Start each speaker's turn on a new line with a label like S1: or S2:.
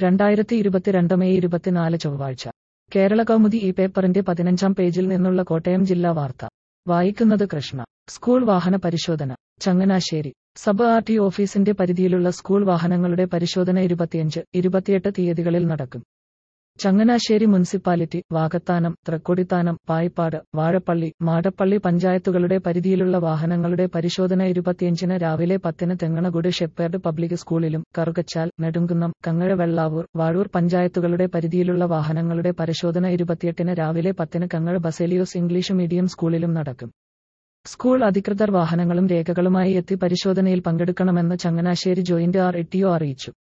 S1: രണ്ടായിരത്തി ഇരുപത്തിരണ്ട് മെയ് ഇരുപത്തിനാല് ചൊവ്വാഴ്ച കേരള കൗമുദി ഈ പേപ്പറിന്റെ പതിനഞ്ചാം പേജിൽ നിന്നുള്ള കോട്ടയം ജില്ലാ വാർത്ത വായിക്കുന്നത് കൃഷ്ണ സ്കൂൾ വാഹന പരിശോധന ചങ്ങനാശ്ശേരി സബ് ആർ ടി ഓഫീസിന്റെ പരിധിയിലുള്ള സ്കൂൾ വാഹനങ്ങളുടെ പരിശോധന ഇരുപത്തിയഞ്ച് ഇരുപത്തിയെട്ട് തീയതികളിൽ നടക്കും ചങ്ങനാശ്ശേരി മുനിസിപ്പാലിറ്റി വാകത്താനം തൃക്കൊടിത്താനം പായിപ്പാട് വാഴപ്പള്ളി മാടപ്പള്ളി പഞ്ചായത്തുകളുടെ പരിധിയിലുള്ള വാഹനങ്ങളുടെ പരിശോധന ഇരുപത്തിയഞ്ചിന് രാവിലെ പത്തിന് തെങ്ങണകുട് ഷെപ്പേർഡ് പബ്ലിക് സ്കൂളിലും കറുകച്ചാൽ നെടുങ്കുന്നം കങ്ങഴ വെള്ളാവൂർ വാഴൂർ പഞ്ചായത്തുകളുടെ പരിധിയിലുള്ള വാഹനങ്ങളുടെ പരിശോധന ഇരുപത്തിയെട്ടിന് രാവിലെ പത്തിന് കങ്ങഴ ബസേലിയോസ് ഇംഗ്ലീഷ് മീഡിയം സ്കൂളിലും നടക്കും സ്കൂൾ അധികൃതർ വാഹനങ്ങളും രേഖകളുമായി എത്തി പരിശോധനയിൽ പങ്കെടുക്കണമെന്ന് ചങ്ങനാശ്ശേരി ജോയിന്റ് ആർ ഇട്ടിഒ അറിയിച്ചു